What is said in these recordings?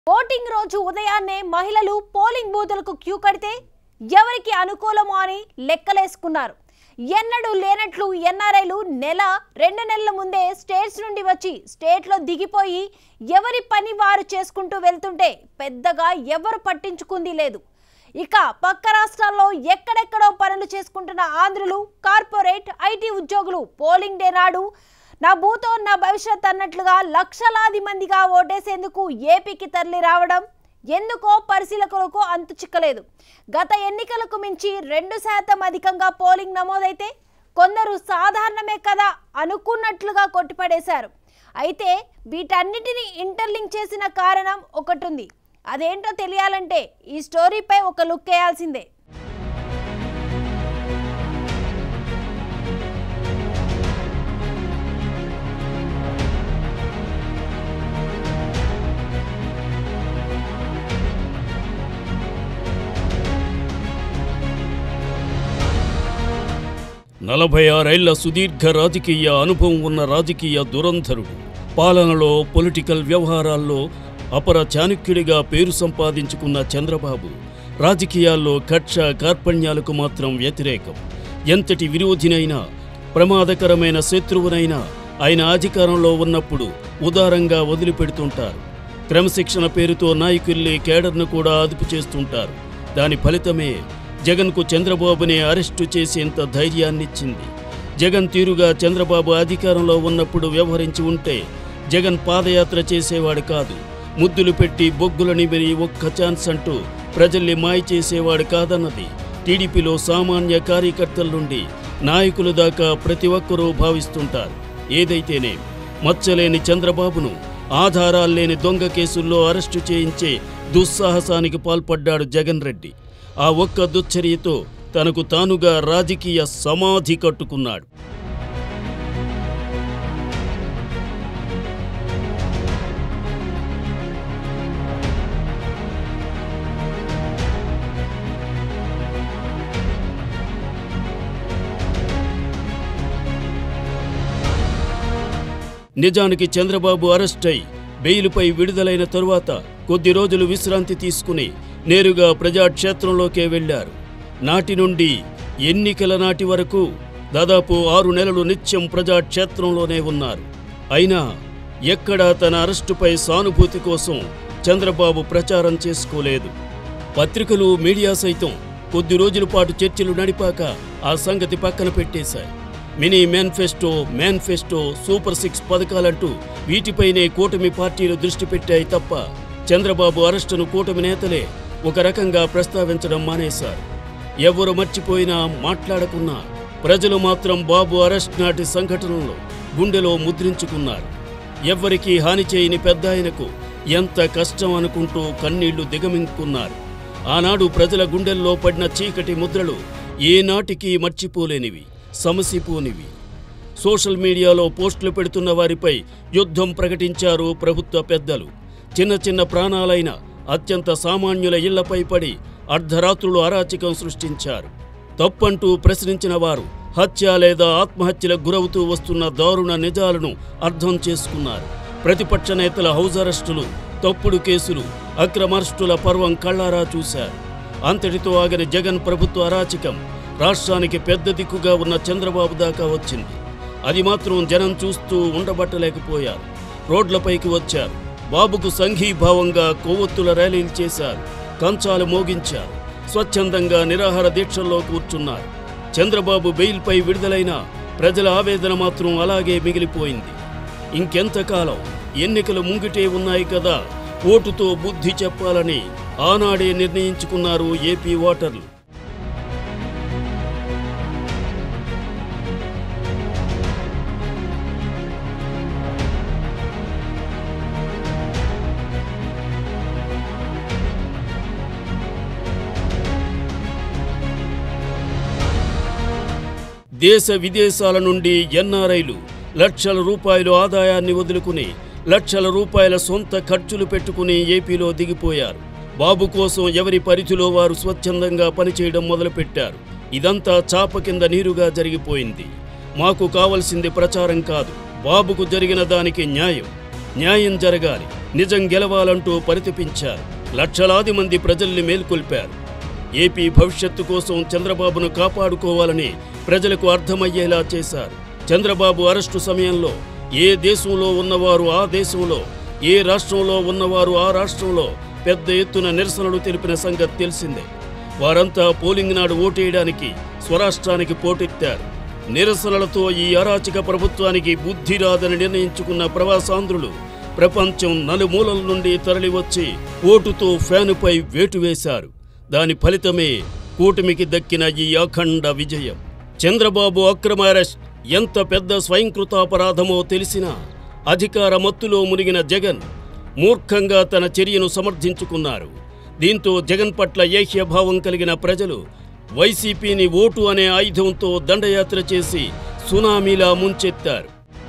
voting రోజు ఉదయాన్నే మహిళలు పోలింగ్ బూతులకు క్యూ కడితే ఎవరికి అనుకూలమో అని లెక్కలేసుకున్నారు ఎన్నడూ లేనట్లు ఎన్ఆర్ఐలు నెల రెండు నెలల ముందే స్టేట్స్ నుండి వచ్చి స్టేట్లో దిగిపోయి ఎవరి పని వారు చేసుకుంటూ వెళ్తుంటే పెద్దగా ఎవరు పట్టించుకుంది లేదు ఇక పక్క రాష్ట్రాల్లో ఎక్కడెక్కడో పనులు చేసుకుంటున్న ఆంధ్రులు కార్పొరేట్ ఐటీ ఉద్యోగులు పోలింగ్ డే నాడు నా భూతో నా భవిష్యత్ అన్నట్లుగా లక్షలాది మందిగా ఓటేసేందుకు ఏపీకి తరలి రావడం ఎందుకో పరిశీలకులకు అంతు చిక్కలేదు గత ఎన్నికలకు మించి రెండు శాతం అధికంగా పోలింగ్ నమోదైతే కొందరు సాధారణమే కదా అనుకున్నట్లుగా కొట్టిపడేశారు అయితే వీటన్నిటిని ఇంటర్లింక్ చేసిన కారణం ఒకటుంది అదేంటో తెలియాలంటే ఈ స్టోరీపై ఒక లుక్ వేయాల్సిందే నలభై ఆరేళ్ల సుదీర్ఘ రాజకీయ అనుభవం ఉన్న రాజకీయ దురంధరుడు పాలనలో పొలిటికల్ వ్యవహారాల్లో అపర చాణక్యుడిగా పేరు సంపాదించుకున్న చంద్రబాబు రాజకీయాల్లో కక్ష కార్పణ్యాలకు మాత్రం వ్యతిరేకం ఎంతటి విరోధినైనా ప్రమాదకరమైన శత్రువునైనా ఆయన అధికారంలో ఉన్నప్పుడు ఉదారంగా వదిలిపెడుతుంటారు క్రమశిక్షణ పేరుతో నాయకుల్ని కేడర్ను కూడా అదుపు చేస్తుంటారు దాని ఫలితమే జగన్కు చంద్రబాబుని అరెస్టు చేసేంత ధైర్యాన్నిచ్చింది జగన్ తీరుగా చంద్రబాబు అధికారంలో ఉన్నప్పుడు వ్యవహరించి ఉంటే జగన్ పాదయాత్ర చేసేవాడు కాదు ముద్దులు పెట్టి బొగ్గుల నిమిరి ఒక్క ఛాన్స్ అంటూ ప్రజల్ని మాయ చేసేవాడు కాదన్నది టీడీపీలో సామాన్య కార్యకర్తల నుండి నాయకుల దాకా ప్రతి ఒక్కరూ భావిస్తుంటారు ఏదైతేనే మచ్చలేని చంద్రబాబును ఆధారాల్లేని దొంగ కేసుల్లో అరెస్టు చేయించే దుస్సాహసానికి పాల్పడ్డాడు జగన్ రెడ్డి ఆ ఒక్క దుశ్చర్యతో తనకు తానుగా రాజకీయ సమాధి కట్టుకున్నాడు నిజానికి చంద్రబాబు అరెస్ట్ అయి బెయిలుపై విడుదలైన తరువాత కొద్ది రోజులు విశ్రాంతి తీసుకుని నేరుగా ప్రజాక్షేత్రంలోకే వెళ్లారు నాటి నుండి ఎన్నికల నాటి వరకు దాదాపు ఆరు నెలలు నిత్యం ప్రజాక్షేత్రంలోనే ఉన్నారు అయినా ఎక్కడా తన అరెస్టుపై సానుభూతి కోసం చంద్రబాబు ప్రచారం చేసుకోలేదు పత్రికలు మీడియా సైతం కొద్ది రోజుల పాటు చర్చలు నడిపాక ఆ సంగతి పక్కన పెట్టేశాయి mini manifesto manifesto super six పథకాలంటూ వీటిపైనే కూటమి పార్టీలు దృష్టి పెట్టాయి తప్ప చంద్రబాబు అరెస్టును కూటమి నేతలే ఒక రకంగా ప్రస్తావించడం మానేశారు ఎవరు మర్చిపోయినా మాట్లాడకున్నా ప్రజలు మాత్రం బాబు అరెస్ట్ నాటి సంఘటనలో గుండెలో ముద్రించుకున్నారు ఎవ్వరికీ హాని చేయని పెద్ద ఆయనకు ఎంత కష్టం అనుకుంటూ కన్నీళ్లు దిగమింగుకున్నారు ఆనాడు ప్రజల గుండెల్లో పడిన చీకటి ముద్రలు ఏనాటికి మర్చిపోలేనివి సమసిపోనివి సోషల్ మీడియాలో పోస్టులు పెడుతున్న వారిపై యుద్ధం ప్రకటించారు ప్రభుత్వ పెద్దలు చిన్న చిన్న ప్రాణాలైన అత్యంత సామాన్యుల ఇళ్లపై పడి అర్ధరాత్రులు అరాచకం సృష్టించారు తప్పంటూ ప్రశ్నించిన వారు హత్య లేదా ఆత్మహత్యలకు గురవుతూ వస్తున్న దారుణ నిజాలను అర్థం చేసుకున్నారు ప్రతిపక్ష నేతల హౌస్ అరెస్టులు తప్పుడు కేసులు అక్రమార్స్టుల పర్వం కళ్ళారా చూశారు అంతటితో ఆగని జగన్ ప్రభుత్వ అరాచకం రాష్ట్రానికి పెద్ద దిక్కుగా ఉన్న చంద్రబాబు దాకా వచ్చింది అది మాత్రం జనం చూస్తూ ఉండబట్టలేకపోయారు రోడ్లపైకి వచ్చారు బాబుకు సంఘీభావంగా కొవ్వొత్తుల ర్యాలీలు చేశారు కంచాలు మోగించారు స్వచ్ఛందంగా నిరాహార దీక్షల్లో కూర్చున్నారు చంద్రబాబు బెయిల్పై విడుదలైన ప్రజల ఆవేదన మాత్రం అలాగే మిగిలిపోయింది ఇంకెంతకాలం ఎన్నికలు ముంగిటే ఉన్నాయి కదా ఓటుతో బుద్ధి చెప్పాలని ఆనాడే నిర్ణయించుకున్నారు ఏపీ ఓటర్లు దేశ విదేశాల నుండి ఎన్ఆర్ఐలు లక్షల రూపాయలు ఆదాయాన్ని వదులుకుని లక్షల రూపాయల సొంత ఖర్చులు పెట్టుకుని ఏపీలో దిగిపోయారు బాబు కోసం ఎవరి పరిధిలో వారు స్వచ్ఛందంగా పనిచేయడం మొదలుపెట్టారు ఇదంతా చాప కింద నీరుగా జరిగిపోయింది మాకు కావలసింది ప్రచారం కాదు బాబుకు జరిగిన దానికి న్యాయం న్యాయం జరగాలి నిజం గెలవాలంటూ పరితపించారు లక్షలాది మంది ప్రజల్ని మేల్కొల్పారు ఏపీ భవిష్యత్తు కోసం చంద్రబాబును కాపాడుకోవాలని ప్రజలకు అర్థమయ్యేలా చేశారు చంద్రబాబు అరెస్టు సమయంలో ఏ దేశంలో ఉన్నవారు ఆ దేశంలో ఏ రాష్ట్రంలో ఉన్నవారు ఆ రాష్ట్రంలో పెద్ద ఎత్తున నిరసనలు తెలిపిన సంగతి తెలిసిందే వారంతా పోలింగ్ నాడు ఓటేయడానికి స్వరాష్ట్రానికి పోటెత్తారు నిరసనలతో ఈ అరాచక ప్రభుత్వానికి బుద్ధి రాదని నిర్ణయించుకున్న ప్రవాసాంధ్రులు ప్రపంచం నలుమూలల నుండి తరలివచ్చి ఓటుతో ఫ్యానుపై వేటు వేశారు దాని ఫలితమే కూటమికి దక్కిన ఈ అఖండ విజయం చంద్రబాబు అక్రమ అరెస్ట్ ఎంత పెద్ద స్వయంకృతాపరాధమో తెలిసినా అధికార మత్తులో మునిగిన జగన్ మూర్ఖంగా తన చర్యను సమర్థించుకున్నారు దీంతో జగన్ పట్ల ఏహ్యభావం కలిగిన ప్రజలు వైసీపీని ఓటు అనే ఆయుధంతో దండయాత్ర చేసి సునామీలా ముంచెత్తారు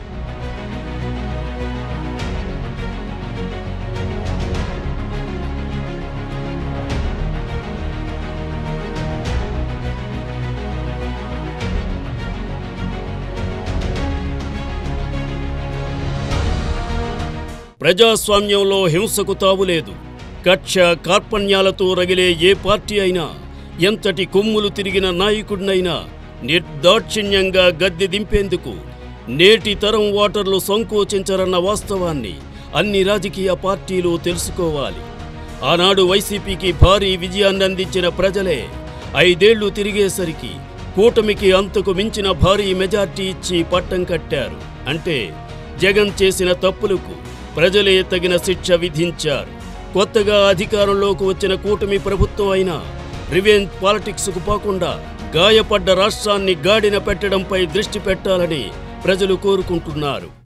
ప్రజాస్వామ్యంలో హింసకు తావులేదు కక్ష కార్పణ్యాలతో రగిలే ఏ పార్టీ అయినా ఎంతటి కొమ్ములు తిరిగిన నాయకుడినైనా నిర్దాక్షిణ్యంగా గద్దె దింపేందుకు నేటి తరం ఓటర్లు సంకోచించరన్న వాస్తవాన్ని అన్ని రాజకీయ పార్టీలు తెలుసుకోవాలి ఆనాడు వైసీపీకి భారీ విజయాన్ని అందించిన ప్రజలే ఐదేళ్లు తిరిగేసరికి కూటమికి అంతకు మించిన భారీ మెజార్టీ ఇచ్చి పట్టం కట్టారు అంటే జగన్ చేసిన తప్పులకు ప్రజలే తగిన శిక్ష విధించారు కొత్తగా అధికారంలోకి వచ్చిన కూటమి ప్రభుత్వం అయినా రివెంజ్ పాలిటిక్స్కు పోకుండా గాయపడ్డ రాష్ట్రాన్ని గాడిన పెట్టడంపై దృష్టి పెట్టాలని ప్రజలు కోరుకుంటున్నారు